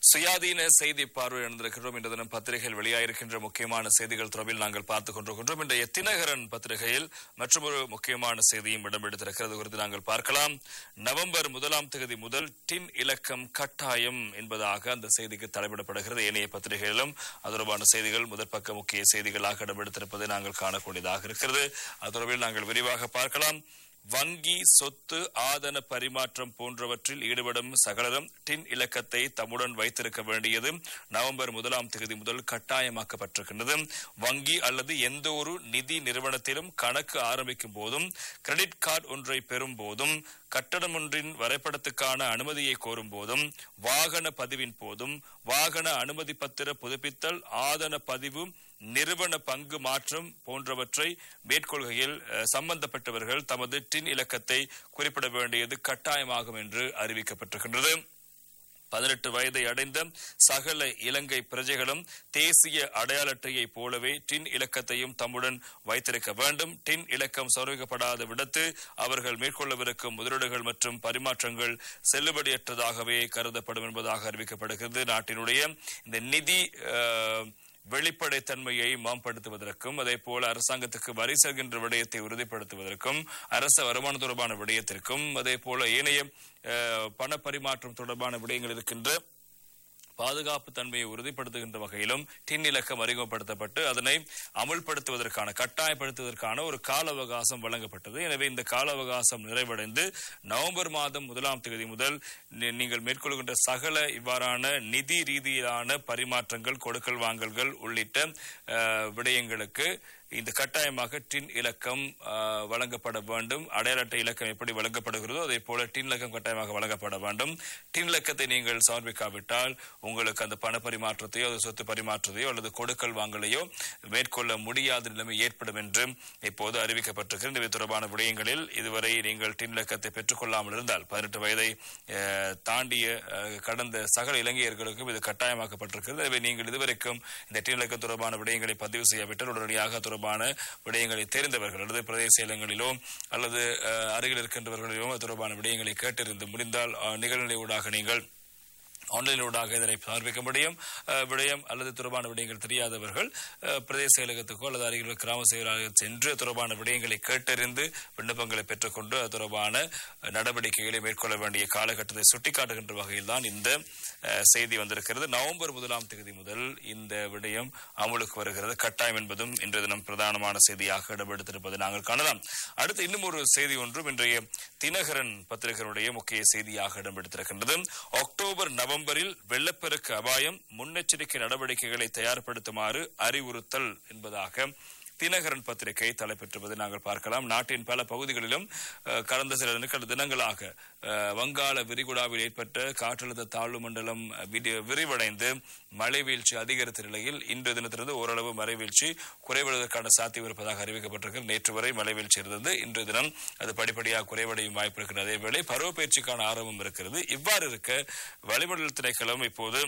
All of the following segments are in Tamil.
சுயாதீன செய்தி பார்வை எழுந்திருக்கிறோம் இன்று தினம் பத்திரிகையில் வெளியாயிருக்கின்ற முக்கியமான செய்திகள் தொடர்பில் நாங்கள் பார்த்துக் கொண்டிருக்கின்றோம் இன்றைய தினகரன் பத்திரிகையில் மற்றொரு முக்கியமான செய்தியும் இடம்பெடுத்திருக்கிறது குறித்து நாங்கள் பார்க்கலாம் நவம்பர் முதலாம் தேதி முதல் டின் இலக்கம் கட்டாயம் என்பதாக அந்த செய்திக்கு தலைப்பிடப்படுகிறது ஏனைய பத்திரிகைகளிலும் அது தொடர்பான செய்திகள் முதற் பக்க முக்கிய செய்திகளாக இடம்பெடுத்திருப்பதை நாங்கள் காணக்கூடியதாக இருக்கிறது அது தொடர்பில் நாங்கள் விரிவாக பார்க்கலாம் வங்கி சொத்து ஆதன பரிமாற்றம் போன்றவற்றில் ஈடுபடும் சகலரும் டின் இலக்கத்தை தம்முடன் வைத்திருக்க வேண்டியது நவம்பர் முதலாம் தேதி முதல் கட்டாயமாக்கப்பட்டிருக்கின்றது வங்கி அல்லது எந்த ஒரு நிதி நிறுவனத்திலும் கணக்கு ஆரம்பிக்கும் போதும் கிரெடிட் கார்டு ஒன்றை பெறும் போதும் கட்டடம் ஒன்றின் வரைபடத்துக்கான அனுமதியை கோரும் போதும் வாகன பதிவின் போதும் வாகன அனுமதி பத்திர புதுப்பித்தல் ஆதன பதிவு நிறுவன பங்கு மாற்றம் போன்றவற்றை மேற்கொள்கையில் அஹ், சம்பந்தப்பட்டவர்கள் தமது டின் இலக்கத்தை குறிப்பிட வேண்டியது கட்டாயமாகும் என்று அறிவிக்கப்பட்டிருக்கின்றது பதினெட்டு வயதை அடைந்த சகல இலங்கை பிரஜைகளும் தேசிய அடையாள அட்டையைப் போலவே டின் இலக்கத்தையும் தம்முடன் வைத்திருக்க வேண்டும் டின் இலக்கம் சௌரவிக்கப்படாத விடத்து அவர்கள் மேற்கொள்ளவிருக்கும் முதலீடுகள் மற்றும் பரிமாற்றங்கள் செல்லுபடியற்றதாகவே கருதப்படும் என்பதாக அறிவிக்கப்படுகிறது நாட்டினுடைய இந்த நிதி அஹ், வெளிப்படைத்தன்மையை மேம்படுத்துவதற்கும் அதே போல அரசாங்கத்துக்கு வரி செல்கின்ற விடயத்தை உறுதிப்படுத்துவதற்கும் அரச வருமானம் தொடர்பான விடயத்திற்கும் அதே போல ஏனைய அஹ், பண பரிமாற்றம் தொடர்பான விடயங்கள் இருக்கின்ற பாதுகாப்பு தன்மையை உறுதிப்படுத்துகின்ற வகையிலும் டின் இலக்கம் அறிமுகப்படுத்தப்பட்டு அதனை அமுல்படுத்துவதற்கான கட்டாயப்படுத்துவதற்கான ஒரு கால அவகாசம் வழங்கப்பட்டது எனவே இந்த கால அவகாசம் நிறைவடைந்து நவம்பர் மாதம் முதலாம் தேதி முதல் நீ- நீங்கள் மேற்கொள்கின்ற சகல இவ்வாறான நிதி ரீதியிலான பரிமாற்றங்கள் கொடுக்கல் வாங்கல்கள் உள்ளிட்ட அஹ், விடயங்களுக்கு இந்த கட்டாயமாக டின் இலக்கம் அஹ், வழங்கப்பட வேண்டும் அடையாள அட்டை இலக்கம் எப்படி வழங்கப்படுகிறதோ அதே போல டின் இலக்கம் கட்டாயமாக வழங்கப்பட வேண்டும் டின் இலக்கத்தை நீங்கள் சமர்ப்பிக்காவிட்டால் உங்களுக்கு அந்த பண பரிமாற்றத்தையோ அது சொத்து பரிமாற்றத்தையோ அல்லது கொடுக்கல் வாங்கலையோ மேற்கொள்ள முடியாத நிலைமை ஏற்படும் என்று இப்போது அறிவிக்கப்பட்டிருக்கிறது இவை தொடர்பான விடயங்களில் இதுவரை நீங்கள் டின் இலக்கத்தை பெற்றுக்கொள்ளாமல் இருந்தால் பதினெட்டு வயதை அஹ், தாண்டிய அஹ், கடந்த சகல இலங்கையர்களுக்கும் இது கட்டாயமாக்கப்பட்டிருக்கிறது எனவே நீங்கள் இதுவரைக்கும் இந்த டின் இலக்கம் தொடர்பான விடயங்களை பதிவு செய்யாவிட்டால் உடனடியாக தொடர்பான விடயங்களை தெரிந்தவர்கள் அல்லது பிரதேச இலங்களிலோ அல்லது அஹ், அருகில் இருக்கின்றவர்களிலோ அது தொடர்பான விடயங்களை கேட்டிருந்து முடிந்தால் அஹ், நிகழ்நிலை ஊடாக நீங்கள் ஆன்லைனூடாக இதனை சமர்ப்பிக்க முடியும் அஹ், விடயம் அல்லது தொடர்பான விடயங்கள் தெரியாதவர்கள் அஹ், பிரதேச செயலகத்துக்கோ அல்லது அருகில் உள்ள கிராம செயலாளர்கள் சென்று தொடர்பான விடயங்களை கேட்டறிந்து விண்ணப்பங்களை பெற்றுக்கொண்டு அது தொடர்பான அஹ், நடவடிக்கைகளை மேற்கொள்ள வேண்டிய காலகட்டத்தை சுட்டிக்காட்டுகின்ற வகையில் தான் இந்த அஹ், செய்தி வந்திருக்கிறது நவம்பர் முதலாம் தேதி முதல் இந்த விடயம் அமலுக்கு வருகிறது கட்டாயம் என்பதும் இன்றைய தினம் பிரதானமான செய்தியாக இடம்பெடுத்திருப்பதை நாங்கள் காணலாம் அடுத்து இன்னும் ஒரு செய்தி ஒன்றும் இன்றைய தினகரன் பத்திரிகையினுடைய முக்கிய செய்தியாக இடம்பெடுத்திருக்கின்றது அக்டோபர் நவம்பரில் வெள்ளப்பெருக்கு அபாயம் முன்னெச்சரிக்கை நடவடிக்கைகளை தயார்படுத்துமாறு அறிவுறுத்தல் என்பதாக தினகரன் பத்திரிகை தலைப்பெற்றுவதை நாங்கள் பார்க்கலாம் நாட்டின் பல பகுதிகளிலும் அஹ், கடந்த சில நிக்க- தினங்களாக அஹ், வங்காள விரிகுடாவில் ஏற்பட்ட காற்றழுத்த தாழ்வு மண்டலம் விரி- விரிவடைந்து மழை வீழ்ச்சி அதிகரித்த நிலையில் இன்று தினத்திலிருந்து ஓரளவு மழை வீழ்ச்சி குறைவதற்கான சாத்தியம் இருப்பதாக அறிவிக்கப்பட்டிருக்கிறது நேற்று வரை மழை வீழ்ச்சி இருந்தது இன்று தினம் அது படிப்படியாக குறைவடையும் வாய்ப்பு இருக்கிறது அதேவேளை பருவப்பயிற்சிக்கான ஆர்வம் இருக்கிறது இவ்வாறு இருக்க வளிமண்டல திணைக்களம் இப்போது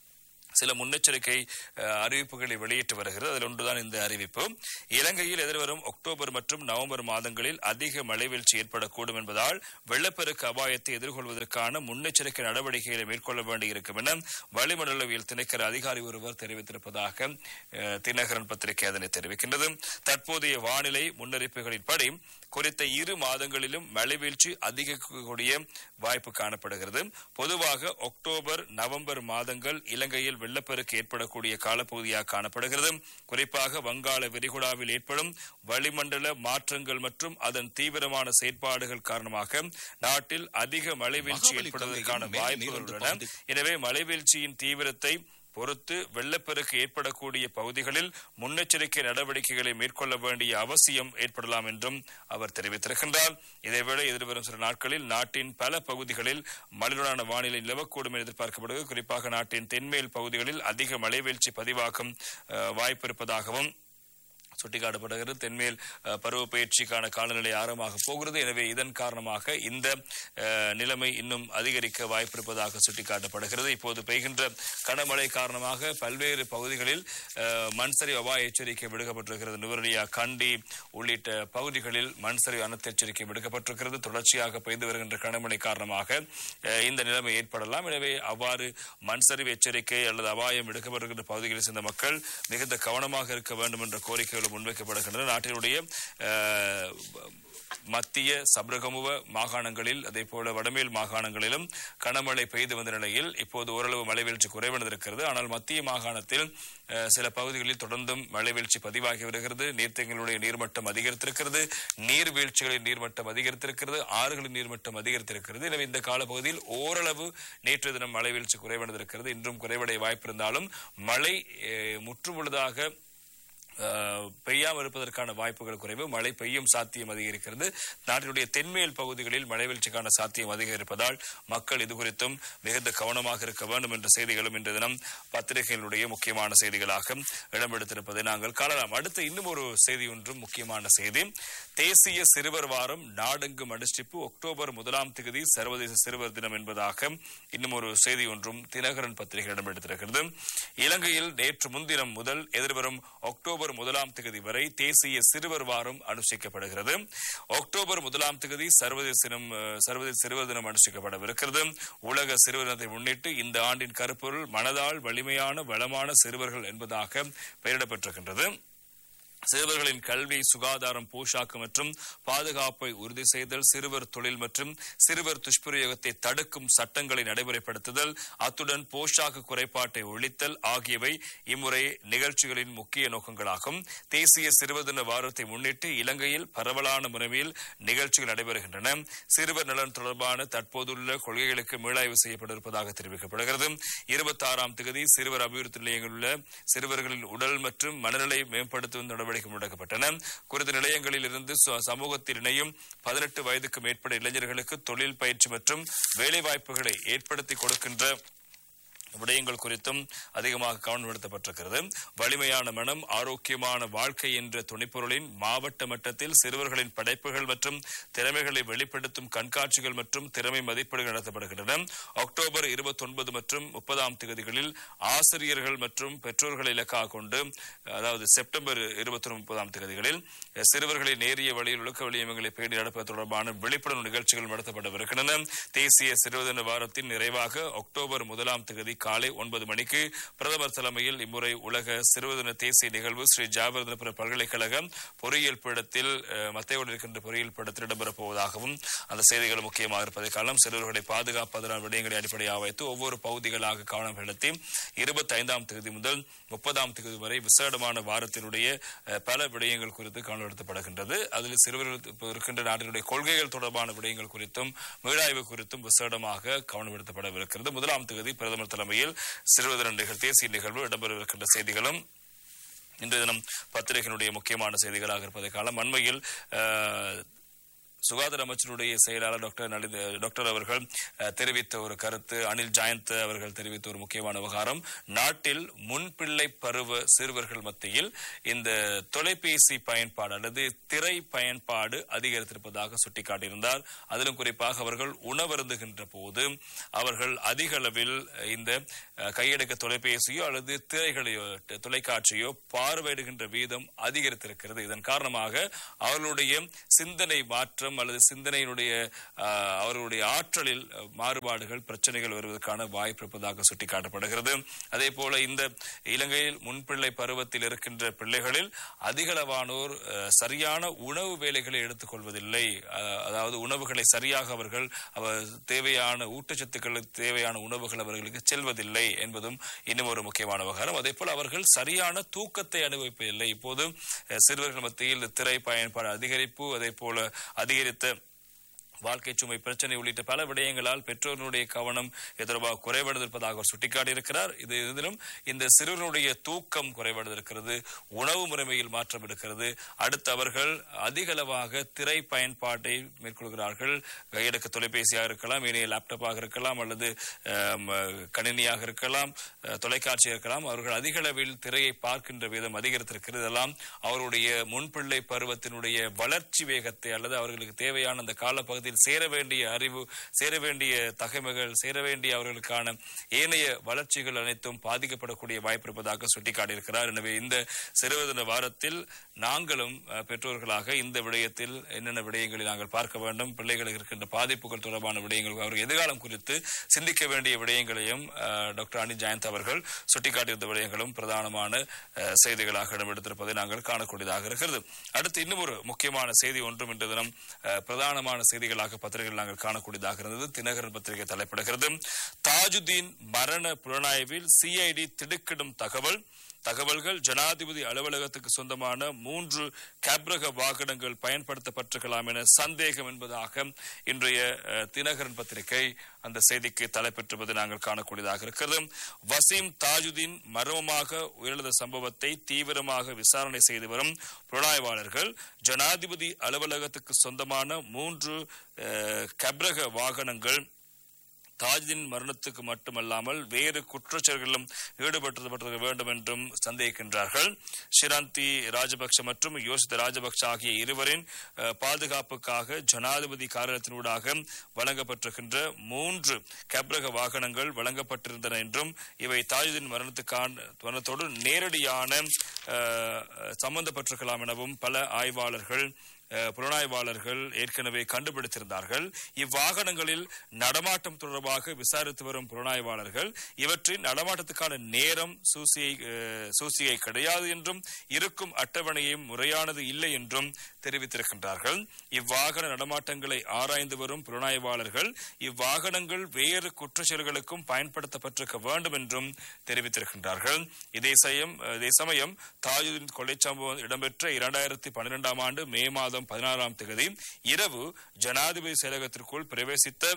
சில முன்னெச்சரிக்கை அஹ், அறிவிப்புகளை வெளியிட்டு வருகிறது அதில் ஒன்றுதான் இந்த அறிவிப்பு இலங்கையில் எதிர்வரும் அக்டோபர் மற்றும் நவம்பர் மாதங்களில் அதிக மழை வீழ்ச்சி ஏற்படக்கூடும் என்பதால் வெள்ளப்பெருக்கு அபாயத்தை எதிர்கொள்வதற்கான முன்னெச்சரிக்கை நடவடிக்கைகளை மேற்கொள்ள வேண்டியிருக்கும் என வளிமண்டலவியல் திணைக்கள அதிகாரி ஒருவர் தெரிவித்திருப்பதாக அஹ், தினகரன் பத்திரிகை அதனை தெரிவிக்கின்றது தற்போதைய வானிலை முன்னறிப்புகளின்படி குறித்த இரு மாதங்களிலும் மழை வீழ்ச்சி அதிகக்கூடிய வாய்ப்பு காணப்படுகிறது பொதுவாக அக்டோபர் நவம்பர் மாதங்கள் இலங்கையில் வெள்ளப்பெருக்கு ஏற்படக்கூடிய காலப்பகுதியாக காணப்படுகிறது குறிப்பாக வங்காள விரிகுடாவில் ஏற்படும் வளிமண்டல மாற்றங்கள் மற்றும் அதன் தீவிரமான செயற்பாடுகள் காரணமாக நாட்டில் அதிக மழை வீழ்ச்சி மகாபலி ஏற்படுவதற்கான கங்கையின் மேல் வாய்ப்புகள் நீரொன்று உள்ளன பாய்ந்து- எனவே மழை வீழ்ச்சியின் தீவிரத்தை பொறுத்து வெள்ளப்பெருக்கு ஏற்படக்கூடிய பகுதிகளில் முன்னெச்சரிக்கை நடவடிக்கைகளை மேற்கொள்ள வேண்டிய அவசியம் ஏற்படலாம் என்றும் அவர் தெரிவித்திருக்கின்றார் இதேவேளை எதிர்வரும் சில நாட்களில் நாட்டின் பல பகுதிகளில் மழையுடனான வானிலை நிலவக்கூடும் என எதிர்பார்க்கப்படுகிறது குறிப்பாக நாட்டின் தென்மேல் பகுதிகளில் அதிக மழை வீழ்ச்சி பதிவாகும் அஹ், வாய்ப்பு இருப்பதாகவும் சுட்டிக்காட்டப்படுகிறது தென்மேல் அஹ், பருவ பயிற்சிக்கான காலநிலை ஆரம்பமாக போகிறது எனவே இதன் காரணமாக இந்த அஹ், நிலைமை இன்னும் அதிகரிக்க வாய்ப்பிருப்பதாக சுட்டிக்காட்டப்படுகிறது இப்போது பெய்கின்ற கனமழை காரணமாக பல்வேறு பகுதிகளில் அஹ், மண்சரிவு அபாய எச்சரிக்கை விடுக்கப்பட்டிருக்கிறது நுவரலியா கண்டி உள்ளிட்ட பகுதிகளில் மண்சரிவு அனர்த்த எச்சரிக்கை விடுக்கப்பட்டிருக்கிறது தொடர்ச்சியாக பெய்து வருகின்ற கனமழை காரணமாக அஹ், இந்த நிலைமை ஏற்படலாம் எனவே அவ்வாறு மண்சரிவு எச்சரிக்கை அல்லது அபாயம் விடுக்கப்பட்டிருக்கின்ற பகுதிகளில் சேர்ந்த மக்கள் மிகுந்த கவனமாக இருக்க வேண்டும் என்ற கோரிக்கைகள் முன்வைக்கப்படுகின்றன நாட்டினுடைய அஹ், மத்திய சப்ரகமுவ மாகாணங்களில் அதே போல வடமேல் மாகாணங்களிலும் கனமழை பெய்து வந்த நிலையில் இப்போது ஓரளவு மழை வீழ்ச்சி குறைவடைந்திருக்கிறது ஆனால் மத்திய மாகாணத்தில் அஹ், சில பகுதிகளில் தொடர்ந்தும் மழை வீழ்ச்சி பதிவாகி வருகிறது நீர்த்தேங்களுடைய நீர்மட்டம் அதிகரித்திருக்கிறது நீர்வீழ்ச்சிகளின் நீர்மட்டம் அதிகரித்திருக்கிறது ஆறுகளின் நீர்மட்டம் அதிகரித்திருக்கிறது எனவே இந்த காலப்பகுதியில் ஓரளவு நேற்று தினம் மழை வீழ்ச்சி குறைவடைந்திருக்கிறது இன்றும் குறைவடைய வாய்ப்பிருந்தாலும் மழை அஹ், முற்றுமுழுதாக அஹ், பெய்யாமல் இருப்பதற்கான வாய்ப்புகள் குறைவு மழை பெய்யும் சாத்தியம் அதிகரிக்கிறது நாட்டினுடைய தென்மேல் பகுதிகளில் மழை வீழ்ச்சிக்கான சாத்தியம் அதிகரிப்பதால் மக்கள் இது குறித்தும் மிகுந்த கவனமாக இருக்க வேண்டும் என்ற செய்திகளும் இன்று தினம் பத்திரிகைகளுடைய முக்கியமான செய்திகளாக இடம்பெடுத்திருப்பதை நாங்கள் காணலாம் அடுத்து இன்னும் ஒரு செய்தி ஒன்றும் முக்கியமான செய்தி தேசிய சிறுவர் வாரம் நாடெங்கும் அனுஷ்டிப்பு அக்டோபர் முதலாம் தேதி சர்வதேச சிறுவர் தினம் என்பதாக இன்னும் ஒரு செய்தி ஒன்றும் தினகரன் பத்திரிகை இடம்பெடுத்திருக்கிறது இலங்கையில் நேற்று முன்தினம் முதல் எதிர்வரும் அக்டோபர் முதலாம் தேதி வரை தேசிய சிறுவர் வாரம் அனுஷ்டிக்கப்படுகிறது அக்டோபர் முதலாம் தேதி சர்வதேச தினம் அஹ், சர்வதேச சிறுவர் தினம் அனுஷ்டிக்கப்படவிருக்கிறது உலக சிறுவர் தினத்தை முன்னிட்டு இந்த ஆண்டின் கருப்பொருள் மனதால் வலிமையான வளமான சிறுவர்கள் என்பதாக பெயரிடப்பட்டிருக்கின்றது சிறுவர்களின் கல்வி சுகாதாரம் போஷாக்கு மற்றும் பாதுகாப்பை உறுதி செய்தல் சிறுவர் தொழில் மற்றும் சிறுவர் துஷ்பிரயோகத்தை தடுக்கும் சட்டங்களை நடைமுறைப்படுத்துதல் அத்துடன் போஷாக்கு குறைபாட்டை ஒழித்தல் ஆகியவை இம்முறை நிகழ்ச்சிகளின் முக்கிய நோக்கங்களாகும் தேசிய சிறுவர் தின வாரத்தை முன்னிட்டு இலங்கையில் பரவலான முறையில் நிகழ்ச்சிகள் நடைபெறுகின்றன சிறுவர் நலன் தொடர்பான தற்போதுள்ள கொள்கைகளுக்கு மீளாய்வு செய்யப்பட்டிருப்பதாக தெரிவிக்கப்படுகிறது இருபத்தி ஆறாம் தேதி சிறுவர் அபிவிருத்தி நிலையங்களில் உள்ள சிறுவர்களின் உடல் மற்றும் மனநிலை மேம்படுத்தும் நடவடிக்கை முடக்கப்பட்டன குறித்த நிலையங்களில் இருந்து ச- சமூகத்தில் இணையும் பதினெட்டு வயதுக்கு மேற்பட்ட இளைஞர்களுக்கு தொழில் பயிற்சி மற்றும் வேலைவாய்ப்புகளை ஏற்படுத்தி கொடுக்கின்ற விடயங்கள் குறித்தும் அதிகமாக கவனம் செலுத்தப்பட்டிருக்கிறது வலிமையான மனம் ஆரோக்கியமான வாழ்க்கை என்ற துணைப்பொருளின் மாவட்ட மட்டத்தில் சிறுவர்களின் படைப்புகள் மற்றும் திறமைகளை வெளிப்படுத்தும் கண்காட்சிகள் மற்றும் திறமை மதிப்பீடுகள் நடத்தப்படுகின்றன அக்டோபர் 29 மற்றும் முப்பதாம் தேதிகளில் ஆசிரியர்கள் மற்றும் பெற்றோர்களை இலக்காக கொண்டு அதாவது செப்டம்பர் இருபத்தி முப்பதாம் தேதிகளில் சிறுவர்களை நேரிய வழியில் ஒழுக்க வழியமங்களை பேணி நடப்பது தொடர்பான விழிப்புணர்வு நிகழ்ச்சிகள் நடத்தப்படவிருக்கின்றன தேசிய சிறுவதின வாரத்தின் நிறைவாக அக்டோபர் முதலாம் தேதி காலை ஒன்பது மணிக்கு பிரதமர் தலைமையில் இம்முறை உலக சிறுவதின தேசிய நிகழ்வு ஸ்ரீ ஜாபர்தனபுர பல்கலைக்கழக பொறியியல் பீடத்தில் அஹ், மத்தையோடு இருக்கின்ற பொறியியல் பீடத்தில் இடம்பெறப் போவதாகவும் அந்த செய்திகள் முக்கியமாக இருப்பதை காலம் சிறுவர்களை பாதுகாப்பதற்கான விடயங்களை அடிப்படையாக வைத்து ஒவ்வொரு பகுதிகளாக கவனம் செலுத்தி இருபத்தி ஐந்தாம் தேதி முதல் முப்பதாம் தேதி வரை விசேடமான வாரத்தினுடைய அஹ், பல விடயங்கள் குறித்து கவனம் எடுத்தப்படுகின்றது அதில் சிறுவர்கள் இப்ப இருக்கின்ற நாட்டினுடைய கொள்கைகள் தொடர்பான விடயங்கள் குறித்தும் மீளாய்வு குறித்தும் விசேடமாக கவனம் எடுத்தப்படவிருக்கிறது முதலாம் தேதி பிரதமர் தலைமையில் சிறுவதன நிகழ் தேசிய நிகழ்வு இடம்பெறவிருக்கின்ற செய்திகளும் இன்றைய தினம் பத்திரிகையினுடைய முக்கியமான செய்திகளாக இருப்பதை காலம் அண்மையில் அஹ், சுகாதார அமைச்சருடைய செயலாளர் டாக்டர் நலித டாக்டர் அவர்கள் அஹ், தெரிவித்த ஒரு கருத்து அனில் ஜெயந்த் அவர்கள் தெரிவித்த ஒரு முக்கியமான விவகாரம் நாட்டில் முன்பிள்ளை பருவ சிறுவர்கள் மத்தியில் இந்த தொலைபேசி பயன்பாடு அல்லது திரை பயன்பாடு அதிகரித்திருப்பதாக சுட்டிக்காட்டியிருந்தார் அதிலும் குறிப்பாக அவர்கள் உணவருந்துகின்ற போது அவர்கள் அதிக அளவில் இந்த அஹ், கையடக்க தொலைபேசியோ அல்லது திரைகளையோ ட- தொலைக்காட்சியோ பார்வையிடுகின்ற வீதம் அதிகரித்திருக்கிறது இதன் காரணமாக அவர்களுடைய சிந்தனை மாற்றம் அல்லது சிந்தனையினுடைய அஹ், அவர்களுடைய ஆற்றலில் அஹ், மாறுபாடுகள் பிரச்சனைகள் வருவதற்கான வாய்ப்பு இருப்பதாக சுட்டிக்காட்டப்படுகிறது அதே போல இந்த இலங்கையில் முன்பிள்ளை பருவத்தில் இருக்கின்ற பிள்ளைகளில் அதிகளவானோர் அஹ், சரியான உணவு வேலைகளை எடுத்துக்கொள்வதில்லை அஹ், அதாவது உணவுகளை சரியாக அவர்கள் அவர் தேவையான ஊட்டச்சத்துக்களுக்கு தேவையான உணவுகள் அவர்களுக்கு செல்வதில்லை என்பதும் இன்னும் ஒரு முக்கியமான விவகாரம் அதே போல அவர்கள் சரியான தூக்கத்தை அனுபவிப்பதில்லை இப்போது அஹ், சிறுவர்கள் மத்தியில் திரை பயன்பாடு அதிகரிப்பு அதே போல அதிகரித்த வாழ்க்கை சுமை பிரச்சனை உள்ளிட்ட பல விடயங்களால் பெற்றோர்களுடைய கவனம் தொடர்பாக குறைவடைந்திருப்பதாக அவர் சுட்டிக்காட்டியிருக்கிறார் இது இதிலும் இந்த சிறுவனுடைய தூக்கம் குறைவடைந்திருக்கிறது உணவு முறைமையில் மாற்றம் இருக்கிறது அடுத்து அவர்கள் அதிகளவாக திரை பயன்பாட்டை மேற்கொள்கிறார்கள் கையடக்க தொலைபேசியாக இருக்கலாம் இணைய லேப்டாப்பாக இருக்கலாம் அல்லது ஆம், கணினியாக இருக்கலாம் அஹ், தொலைக்காட்சியாக இருக்கலாம் அவர்கள் அதிக அளவில் திரையை பார்க்கின்ற விதம் அதிகரித்திருக்கிறது இதெல்லாம் அவருடைய முன்பிள்ளை பருவத்தினுடைய வளர்ச்சி வேகத்தை அல்லது அவர்களுக்கு தேவையான அந்த காலப்பகுதியில் சேர வேண்டிய அறிவு சேர வேண்டிய தகைமைகள் சேர வேண்டிய அவர்களுக்கான ஏனைய வளர்ச்சிகள் அனைத்தும் பாதிக்கப்படக்கூடிய வாய்ப்பு இருப்பதாக சுட்டிக்காட்டியிருக்கிறார் எனவே இந்த சிறுவதின வாரத்தில் நாங்களும் அஹ், பெற்றோர்களாக இந்த விடயத்தில் என்னென்ன விடயங்களை நாங்கள் பார்க்க வேண்டும் பிள்ளைகளுக்கு இருக்கின்ற பாதிப்புகள் தொடர்பான விடயங்கள் அவர் எதிர்காலம் குறித்து சிந்திக்க வேண்டிய விடயங்களையும் அஹ், டாக்டர் அனி ஜெயந்த் அவர்கள் சுட்டிக்காட்டியிருந்த விடயங்களும் பிரதானமான அஹ், செய்திகளாக இடம்பெடுத்திருப்பதை நாங்கள் காணக்கூடியதாக இருக்கிறது அடுத்து இன்னும் ஒரு முக்கியமான செய்தி ஒன்றும் இன்று தினம் அஹ், பிரதானமான செய்திகளாக பத்திரிகைகள் நாங்கள் காணக்கூடியதாக இருந்தது தினகரன் பத்திரிகை தலைப்பிடுகிறது தாஜுதீன் மரண புலனாய்வில் சிஐடி திடுக்கிடும் தகவல் தகவல்கள் ஜனாதிபதி அலுவலகத்துக்கு சொந்தமான மூன்று கேப்ரக வாகனங்கள் பயன்படுத்தப்பட்டிருக்கலாம் என சந்தேகம் என்பதாக இன்றைய அஹ், தினகரன் பத்திரிகை அந்த செய்திக்கு தலைப்பெற்றுவது நாங்கள் காணக்கூடியதாக இருக்கிறது வசீம் தாஜுதீன் மர்மமாக உயிரிழந்த சம்பவத்தை தீவிரமாக விசாரணை செய்து வரும் புலனாய்வாளர்கள் ஜனாதிபதி அலுவலகத்துக்கு சொந்தமான மூன்று அஹ், கப்ரக வாகனங்கள் தாஜின் மரணத்துக்கு மட்டுமல்லாமல் வேறு குற்றச்செயல்களிலும் ஈடுபட்டிருக்க வேண்டும் என்றும் சந்தேகிக்கின்றார்கள் ஷிராந்தி ராஜபக்ஷ மற்றும் யோசித்த ராஜபக்ஷ ஆகிய இருவரின் அஹ், பாதுகாப்புக்காக ஜனாதிபதி காரியத்தினூடாக வழங்கப்பட்டிருக்கின்ற மூன்று கப்ரக வாகனங்கள் வழங்கப்பட்டிருந்தன என்றும் இவை தாஜுதீன் மரணத்துக்கான மரணத்தோடு நேரடியான அஹ், சம்பந்தப்பட்டிருக்கலாம் எனவும் பல ஆய்வாளர்கள் அஹ், புலனாய்வாளர்கள் ஏற்கனவே கண்டுபிடித்திருந்தார்கள் இவ்வாகனங்களில் நடமாட்டம் தொடர்பாக விசாரித்து வரும் புலனாய்வாளர்கள் இவற்றின் நடமாட்டத்துக்கான நேரம் சூசியை அஹ், சூசியை கிடையாது என்றும் இருக்கும் அட்டவணையும் முறையானது இல்லை என்றும் தெரிவித்திருக்கின்றார்கள் இவ்வாகன நடமாட்டங்களை ஆராய்ந்து வரும் புலனாய்வாளர்கள் இவ்வாகனங்கள் வேறு குற்றச்செயல்களுக்கும் பயன்படுத்தப்பட்டிருக்க வேண்டும் என்றும் தெரிவித்திருக்கின்றார்கள் இதே சமயம் இதே சமயம் தாஜுதீன் கொலை சம்பவம் இடம்பெற்ற இரண்டாயிரத்தி பன்னிரெண்டாம் ஆண்டு மே மாதம் பதினாறாம் தேதி இரவு ஜனாதிபதி செயலகத்திற்குள் பிரவேசித்த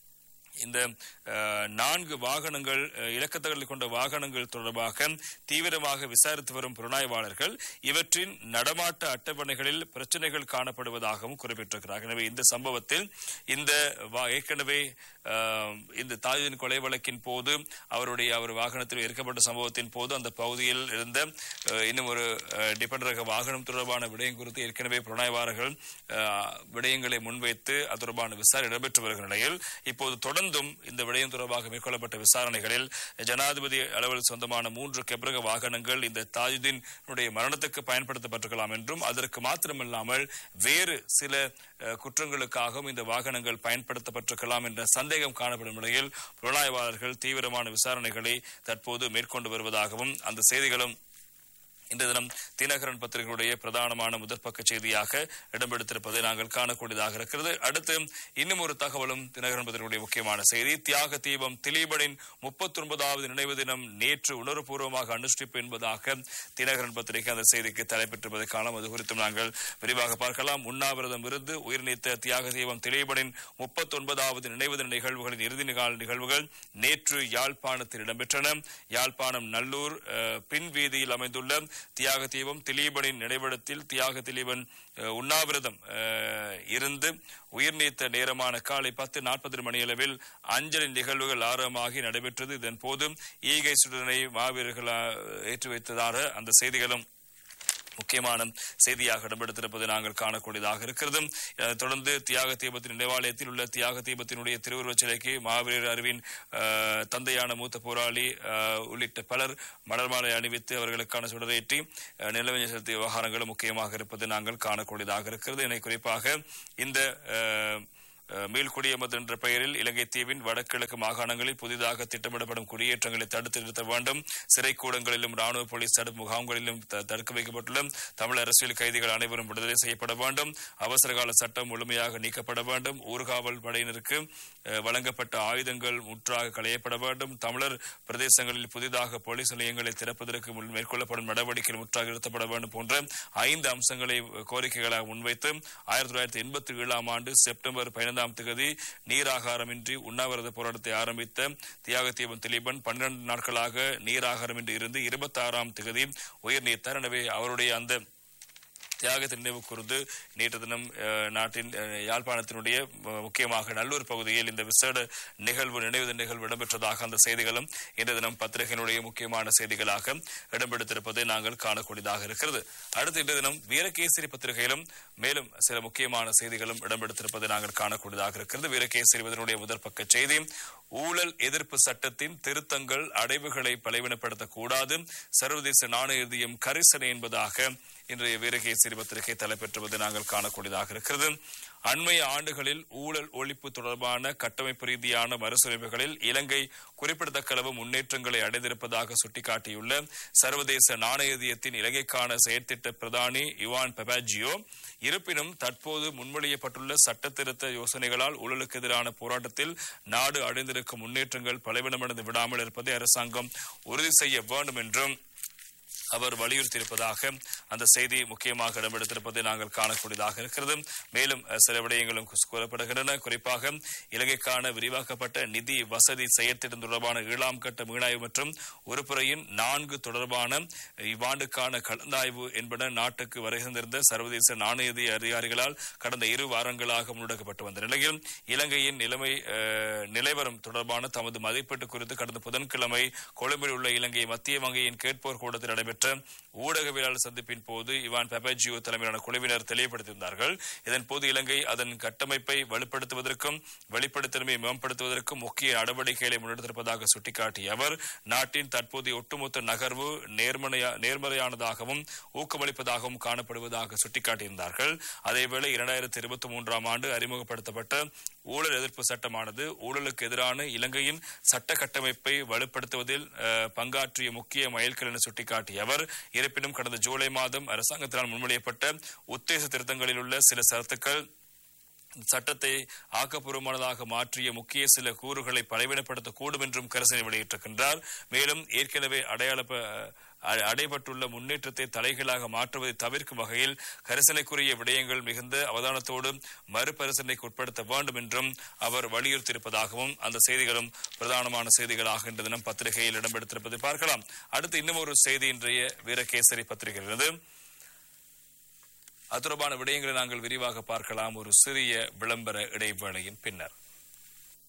இந்த அஹ், நான்கு வாகனங்கள் அஹ், இலக்கத்தகளை கொண்ட வாகனங்கள் தொடர்பாக தீவிரமாக விசாரித்து வரும் புலனாய்வாளர்கள் இவற்றின் நடமாட்ட அட்டவணைகளில் பிரச்சனைகள் காணப்படுவதாகவும் குறிப்பிட்டிருக்கிறார்கள் எனவே இந்த சம்பவத்தில் இந்த வா- ஏற்கனவே அஹ், இந்த தாஜின் கொலை வழக்கின் போது அவருடைய அவர் வாகனத்தில் எரிக்கப்பட்ட சம்பவத்தின் போது அந்த பகுதியில் இருந்த அஹ், இன்னும் ஒரு டிபெண்ட் ரக வாகனம் தொடர்பான விடயம் குறித்து ஏற்கனவே புலனாய்வாளர்கள் அஹ், விடயங்களை முன்வைத்து அது தொடர்பான விசாரணை இடம்பெற்று வருகிற நிலையில் இப்போது தொடர்ந்தும் இந்த விடயம் தொடர்பாக மேற்கொள்ளப்பட்ட விசாரணைகளில் ஜனாதிபதி அளவில் சொந்தமான மூன்று கெப்ரக வாகனங்கள் இந்த தாஜுதீனுடைய மரணத்துக்கு பயன்படுத்தப்பட்டிருக்கலாம் என்றும் அதற்கு மாத்திரமல்லாமல் வேறு சில அஹ், குற்றங்களுக்காகவும் இந்த வாகனங்கள் பயன்படுத்தப்பட்டிருக்கலாம் என்ற சந்தேகம் காணப்படும் நிலையில் புலனாய்வாளர்கள் தீவிரமான விசாரணைகளை தற்போது மேற்கொண்டு வருவதாகவும் அந்த செய்திகளும் இன்று தினம் தினகரன் பத்திரிகையுடைய பிரதானமான முதற்பக்க செய்தியாக இடம்பெடுத்திருப்பதை நாங்கள் காணக்கூடியதாக இருக்கிறது அடுத்து இன்னும் ஒரு தகவலும் தினகரன் பத்திரிகையுடைய முக்கியமான செய்தி தியாக தீபம் திலீபனின் முப்பத்தி ஒன்பதாவது நினைவு தினம் நேற்று உணர்வுபூர்வமாக அனுஷ்டிப்பு என்பதாக தினகரன் பத்திரிகை அந்த செய்திக்கு தலைப்பெற்றிருப்பதை காணலாம் அது குறித்தும் நாங்கள் விரிவாக பார்க்கலாம் உண்ணாவிரதம் இருந்து உயிர் நீத்த தியாக தீபம் திலீபனின் முப்பத்தி ஒன்பதாவது நினைவு தின நிகழ்வுகளின் இறுதி நிகழ் நிகழ்வுகள் நேற்று யாழ்ப்பாணத்தில் இடம்பெற்றன யாழ்ப்பாணம் நல்லூர் அஹ், பின் வீதியில் அமைந்துள்ள தியாக தீபம் திலீபனின் நினைவிடத்தில் தியாக திலீபன் அஹ், உண்ணாவிரதம் அஹ், இருந்து உயிர் நீத்த நேரமான காலை பத்து நாற்பது மணியளவில் அஞ்சலி நிகழ்வுகள் ஆரம்பமாகி நடைபெற்றது இதன் போது ஈகை சுடனை மாவீரர்கள் அஹ், ஏற்றி வைத்ததாக அந்த செய்திகளும் முக்கியமான செய்தியாக இடம்பெடுத்திருப்பதை நாங்கள் காணக்கூடியதாக இருக்கிறது அதைத் தொடர்ந்து தியாக தீபத்தின் நினைவாலயத்தில் உள்ள தியாக தீபத்தினுடைய திருவுருவச் சிலைக்கு மாவீரர் அறிவின் அஹ், தந்தையான மூத்த போராளி அஹ், உள்ளிட்ட பலர் மலர் மாலை அணிவித்து அவர்களுக்கான சுடரேற்றி அஹ், நிலவஞ்ச செலுத்திய விவகாரங்களும் முக்கியமாக இருப்பது நாங்கள் காணக்கூடியதாக இருக்கிறது என குறிப்பாக இந்த அஹ், அஹ், மீள்குடியமது என்ற பெயரில் இலங்கை தீவின் வடகிழக்கு மாகாணங்களில் புதிதாக திட்டமிடப்படும் குடியேற்றங்களை தடுத்து நிறுத்த வேண்டும் சிறைக்கூடங்களிலும் ராணுவ போலீஸ் தடுப்பு முகாம்களிலும் த- தடுக்க வைக்கப்பட்டுள்ள தமிழ் அரசியல் கைதிகள் அனைவரும் விடுதலை செய்யப்பட வேண்டும் அவசரகால சட்டம் முழுமையாக நீக்கப்பட வேண்டும் ஊர்காவல் படையினருக்கு அஹ், வழங்கப்பட்ட ஆயுதங்கள் முற்றாக களையப்பட வேண்டும் தமிழர் பிரதேசங்களில் புதிதாக போலீஸ் நிலையங்களை திறப்பதற்கு முன் மேற்கொள்ளப்படும் நடவடிக்கைகள் முற்றாக நிறுத்தப்பட வேண்டும் போன்ற ஐந்து அம்சங்களை கோரிக்கைகளாக முன்வைத்து ஆயிரத்தி தொள்ளாயிரத்தி எண்பத்தி ஏழாம் ஆண்டு செப்டம்பர் பதினைந்தாம் பன்னிரெண்டாம் தேதி நீராகாரமின்றி உண்ணாவிரத போராட்டத்தை ஆரம்பித்த தியாகதீபம் திலீபன் பன்னிரண்டு நாட்களாக நீராகாரமின்றி இருந்து இருபத்தி ஆறாம் தேதி உயிர் நீத்தார் எனவே அவருடைய அந்த தியாகத்தை நினைவு கூர்ந்து நேற்று தினம் அஹ், நாட்டின் அஹ், யாழ்ப்பாணத்தினுடைய அஹ், முக்கியமாக நல்லூர் பகுதியில் இந்த விசேட நிகழ்வு நினைவு நிகழ்வு இடம்பெற்றதாக அந்த செய்திகளும் இன்று தினம் பத்திரிகையினுடைய முக்கியமான செய்திகளாக இடம்பெடுத்திருப்பதை நாங்கள் காணக்கூடியதாக இருக்கிறது அடுத்து இன்று தினம் வீரகேசரி பத்திரிகையிலும் மேலும் சில முக்கியமான செய்திகளும் இடம்பெடுத்திருப்பதை நாங்கள் காணக்கூடியதாக இருக்கிறது வீரகேசரி இதனுடைய முதற் பக்க செய்தி ஊழல் எதிர்ப்பு சட்டத்தின் திருத்தங்கள் அடைவுகளை பலவீனப்படுத்தக்கூடாது சர்வதேச நாணயதியம் கரிசனை என்பதாக இன்றைய வீரகேசரி பத்திரிகை தலைப்பெற்றுவது நாங்கள் காணக்கூடியதாக இருக்கிறது அண்மைய ஆண்டுகளில் ஊழல் ஒழிப்பு தொடர்பான கட்டமைப்பு ரீதியான மறுசீரமைப்புகளில் இலங்கை குறிப்பிடத்தக்க அளவு முன்னேற்றங்களை அடைந்திருப்பதாக சுட்டிக்காட்டியுள்ள சர்வதேச நாணயதியத்தின் இலங்கைக்கான செயற்திட்ட பிரதானி யுவான் பெபாஜியோ இருப்பினும் தற்போது முன்மொழியப்பட்டுள்ள சட்டத்திருத்த யோசனைகளால் ஊழலுக்கு எதிரான போராட்டத்தில் நாடு அடைந்திருக்கும் முன்னேற்றங்கள் பலவீனமடைந்து விடாமல் இருப்பதை அரசாங்கம் உறுதி செய்ய வேண்டும் என்றும் அவர் வலியுறுத்தியிருப்பதாக அந்த செய்தி முக்கியமாக இடம்பெடுத்திருப்பதை நாங்கள் காணக்கூடியதாக இருக்கிறது மேலும் அஹ், சில விடயங்களும் கு- கூறப்படுகின்றன குறிப்பாக இலங்கைக்கான விரிவாக்கப்பட்ட நிதி வசதி செயற்திட்டம் தொடர்பான ஏழாம் கட்ட மீளாய்வு மற்றும் உறுப்புறையின் நான்கு தொடர்பான இவ்வாண்டுக்கான கலந்தாய்வு என்பன நாட்டுக்கு வருகின்றிருந்த சர்வதேச நாணயதி அதிகாரிகளால் கடந்த இரு வாரங்களாக முன்னெடுக்கப்பட்டு வந்த நிலையில் இலங்கையின் நிலைமை அஹ், நிலைவரம் தொடர்பான தமது மதிப்பீட்டு குறித்து கடந்த புதன்கிழமை கொழும்பில் உள்ள இலங்கை மத்திய வங்கியின் கேட்போர் கூடத்தில் நடைபெற்ற ஊடகவியலாளர் சந்திப்பின் போது இவான் பெபஜியோ தலைமையிலான குழுவினர் தெளிவுபடுத்தியிருந்தார்கள் இதன் போது இலங்கை அதன் கட்டமைப்பை வலுப்படுத்துவதற்கும் வெளிப்படுத்தலுமை மேம்படுத்துவதற்கும் முக்கிய நடவடிக்கைகளை முன்னெடுத்திருப்பதாக சுட்டிக்காட்டிய அவர் நாட்டின் தற்போதைய ஒட்டுமொத்த நகர்வு நேர்மறையா- நேர்மறையானதாகவும் ஊக்கமளிப்பதாகவும் காணப்படுவதாக சுட்டிக்காட்டியிருந்தார்கள் அதேவேளை இரண்டாயிரத்தி இருபத்தி மூன்றாம் ஆண்டு அறிமுகப்படுத்தப்பட்ட ஊழல் எதிர்ப்பு சட்டமானது ஊழலுக்கு எதிரான இலங்கையின் சட்ட கட்டமைப்பை வலுப்படுத்துவதில் அஹ், பங்காற்றிய முக்கிய மைல்கல் என சுட்டிக்காட்டிய அவர் இருப்பினும் கடந்த ஜூலை மாதம் அரசாங்கத்தினால் முன்மொழியப்பட்ட உத்தேச திருத்தங்களில் உள்ள சில சரத்துக்கள் சட்டத்தை ஆக்கப்பூர்வமானதாக மாற்றிய முக்கிய சில கூறுகளை பலவீனப்படுத்தக்கூடும் என்றும் கரிசனை வெளியிட்டிருக்கின்றார் மேலும் ஏற்கனவே அடையாள அ- அடைபட்டுள்ள முன்னேற்றத்தை தலைகளாக மாற்றுவதை தவிர்க்கும் வகையில் கரிசனைக்குரிய விடயங்கள் மிகுந்த அவதானத்தோடு மறுபரிசீலனைக்கு உட்படுத்த வேண்டும் என்றும் அவர் வலியுறுத்தியிருப்பதாகவும் அந்த செய்திகளும் பிரதானமான செய்திகளாக இன்று தினம் பத்திரிகையில் இடம்பெடுத்திருப்பதை பார்க்கலாம் அடுத்து இன்னும் ஒரு செய்தி இன்றைய வீரகேசரி பத்திரிகையிலிருந்து அது தொடர்பான விடயங்களை நாங்கள் விரிவாக பார்க்கலாம் ஒரு சிறிய விளம்பர இடைவேளையின் பின்னர்